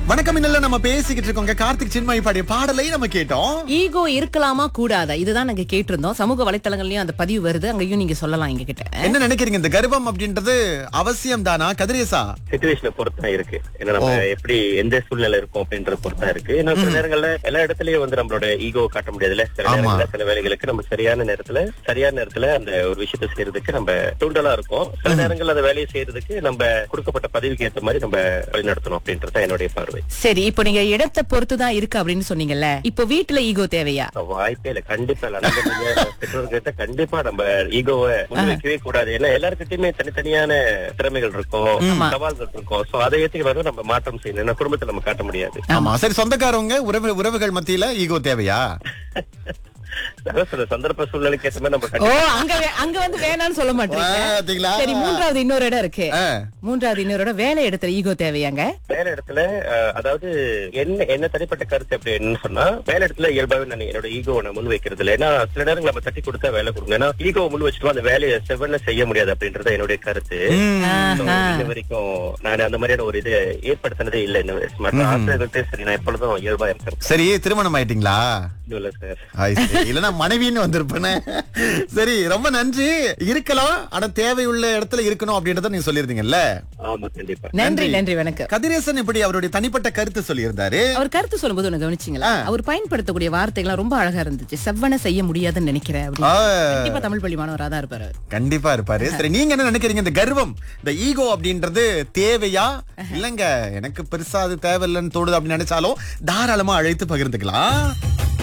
வணக்கம் இன்னல்ல நம்ம பேசிக்கிட்டு இருக்கோங்க கார்த்திக் சின்மயி பாடிய பாடலை நம்ம கேட்டோம் ஈகோ இருக்கலாமா கூடாதா இதுதான் நாங்க கேட்டிருந்தோம் சமூக வலைத்தளங்கள்லயும் அந்த பதிவு வருது அங்கேயும் நீங்க சொல்லலாம் எங்க கிட்ட என்ன நினைக்கிறீங்க இந்த கர்ப்பம் அப்படின்றது அவசியம் தானா கதிரேசா சுச்சுவேஷனை பொறுத்து தான் இருக்கு ஏன்னா நம்ம எப்படி எந்த சூழ்நிலை இருக்கும் அப்படின்றத பொறுத்து தான் இருக்கு ஏன்னா சில நேரங்கள்ல எல்லா இடத்துலயும் வந்து நம்மளோட ஈகோ காட்ட முடியாதுல்ல சில ஆமா. நேரங்கள்ல சில வேலைகளுக்கு நம்ம சரியான நேரத்துல சரியான நேரத்துல அந்த ஒரு விஷயத்தை செய்யறதுக்கு நம்ம தூண்டலா இருக்கும் சில நேரங்கள்ல அந்த வேலையை செய்யறதுக்கு நம்ம கொடுக்கப்பட்ட பதவிக்கு ஏத்த மாதிரி நம்ம வழி நடத்தணும் அப்படின்றது தான் என்னுடைய பார்வை சரி இப்போ நீங்க இடத்தை பொறுத்து தான் இருக்கு அப்படின்னு சொன்னீங்கல்ல இப்போ வீட்டுல ஈகோ தேவையா வாய்ப்பே இல்ல கண்டிப்பா இல்ல நம்ம நீங்க பெற்றோர்கிட்ட கண்டிப்பா நம்ம ஈகோவை முன்வைக்கவே கூடாது ஏன்னா எல்லாருக்கிட்டயுமே தனித்தனியான திறமைகள் இருக்கும் சவால்கள் இருக்கும் சோ அதை ஏத்துக்கிறது நம்ம மாற்றம் செய்யணும் ஏன்னா குடும்பத்தை நம்ம காட்ட முடியாது ஆமா சரி சொந்தக்காரவங்க உறவு உறவுகள் மத்தியில ஈகோ தேவையா அதான் சொல்ற சந்தர்ப்ப சூழ்நிலைக்கு ஏற்ற மாதிரி நம்ம ஓ கண்டிப்பா அங்க வே- அங்க வந்து வேணாம்னு சொல்ல மாட்டீங்க பாத்தீங்களா? சரி மூன்றாவது இன்னொரு இடம் இருக்கு ஆ. மூன்றாவது இன்னொரு இடம் வேலை இடத்துல ஈகோ தேவையாங்க வேலை இடத்துல அஹ், அதாவது என்ன என்ன தனிப்பட்ட கருத்து அப்படி என்னன்னு சொன்னா வேலை இடத்துல இயல்பாவே நான் என்னோட ஈகோவை நான் முன் வைக்கிறது இல்லை ஏன்னா சில நேரங்கள் நம்ம தட்டி கொடுத்தா வேலை கொடுங்க ஏன்னா ஈகோ முன் வச்சுட்டு அந்த வேலையை செவ்வன செய்ய முடியாது அப்படின்றது என்னுடைய கருத்து So, இன்ன வரைக்கும் நான் அந்த மாதிரியான ஒரு இது ஏற்படுத்தினதே இல்லை இன்ன வரைக்கும். மற்ற ஆசிரியர்கள்ட்டே சரி நான் எப்பொழுதும் இயல்பா இருக்கிறேன் சரி திருமணம் ஆயிட்டீங்களா இல்ல சார் ஆய், சரி. இல்லைன்னா மனைவின்னு வந்திருப்பேனே சரி ரொம்ப நன்றி இருக்கலாம் ஆனா தேவையுள்ள இடத்துல இருக்கணும் அப்படின்றத நீங்க சொல்லியிருந்தீங்கல்ல ஆமா கண்டிப்பா நன்றி நன்றி வணக்கம் கதிரேசன் இப்படி அவருடைய தனிப்பட்ட கருத்து சொல்லியிருந்தாரு அவர் கருத்து சொல்லும்போது ஒண்ணு கவனிச்சீங்களா அவர் பயன்படுத்தக்கூடிய வார்த்தைகள்லாம் ரொம்ப அழகா இருந்துச்சு செவ்வன செய்ய முடியாதுன்னு நினைக்கிறேன் அப்படின்னு. ஆ. கண்டிப்பா தமிழ் பள்ளி மாணவரா தான் இருப்பாரு அவர். கண்டிப்பா இருப்பாரு சரி நீங்க என்ன நினைக்கிறீங்க இந்த கர்வம் இந்த ஈகோ அப்படின்றது தேவையா இல்லங்க எனக்கு பெருசா அது தேவையில்லைன்னு தோணுது அப்படின்னு நினைச்சாலும் தாராளமா அழைத்து பகிர்ந்துக்கலாம்